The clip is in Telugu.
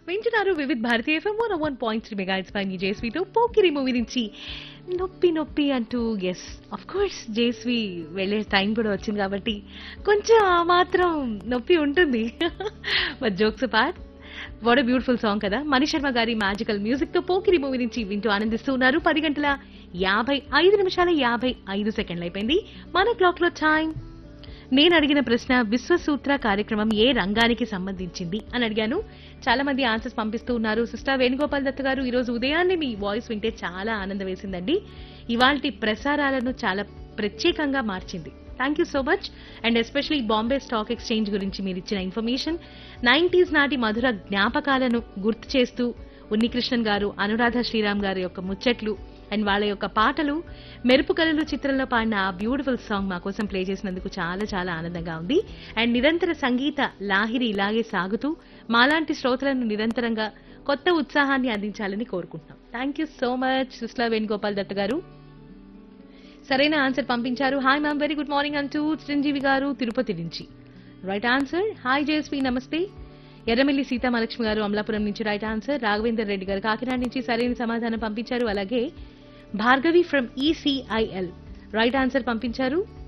వింటున్నారు Vividh Bharati FM one one point three మెగాట్స్ పై మీ జేస్వీతో పోకిరి మూవీ నుంచి నొప్పి నొప్పి అంటూ ఎస్ అఫ్ కోర్స్ జేస్వి వెళ్ళే టైం కూడా వచ్చింది కాబట్టి కొంచెం ఆ మాత్రం నొప్పి ఉంటుంది but jokes part what beautiful song కదా మణి శర్మ గారి మ్యాజికల్ మ్యూజిక్ తో పోకిరి మూవీ నుంచి వింటూ ఆనందిస్తూ ఉన్నారు పది గంటల యాభై ఐదు నిమిషాల యాభై ఐదు సెకండ్లు అయిపోయింది మన క్లాక్ లో టైం నేను అడిగిన ప్రశ్న విశ్వసూత్ర కార్యక్రమం ఏ రంగానికి సంబంధించింది అని అడిగాను చాలా మంది ఆన్సర్స్ పంపిస్తూ ఉన్నారు సిస్టర్ వేణుగోపాల్ దత్ గారు ఈ రోజు ఉదయాన్నే మీ వాయిస్ వింటే చాలా ఆనందం వేసిందండి ఇవాల్టి ప్రసారాలను చాలా ప్రత్యేకంగా మార్చింది thank you so much and especially Bombay stock exchange గురించి మీరు ఇచ్చిన ఇన్ఫర్మేషన్ నైన్టీస్ నాటి మధుర జ్ఞాపకాలను గుర్తు చేస్తూ ఉన్నికృష్ణన్ గారు అనురాధ శ్రీరామ్ గారి యొక్క ముచ్చట్లు అండ్ వాళ్ళ యొక్క పాటలు మెరుపు కలలు చిత్రంలో పాడిన ఆ బ్యూటిఫుల్ సాంగ్ మా కోసం ప్లే చేసినందుకు చాలా చాలా ఆనందంగా ఉంది అండ్ నిరంతర సంగీత లాహిరి ఇలాగే సాగుతూ మాలాంటి శ్రోతలను నిరంతరంగా కొత్త ఉత్సాహాన్ని అందించాలని కోరుకుంటున్నాం thank you so much Susla Venugopal Dutt garu సరైన ఆన్సర్ పంపించారు hi ma'am very good morning అంటూ చిరంజీవి గారు తిరుపతి నుంచి రైట్ ఆన్సర్ హాయ్ జేఎస్పీ నమస్తే ఎర్రమిల్లి సీతామహాలక్ష్మి గారు అమలాపురం నుంచి రైట్ ఆన్సర్ రాఘవేందర్ రెడ్డి గారు కాకినాడ నుంచి సరైన సమాధానం పంపించారు అలాగే Bhargavi from ECIL right answer పంపించారు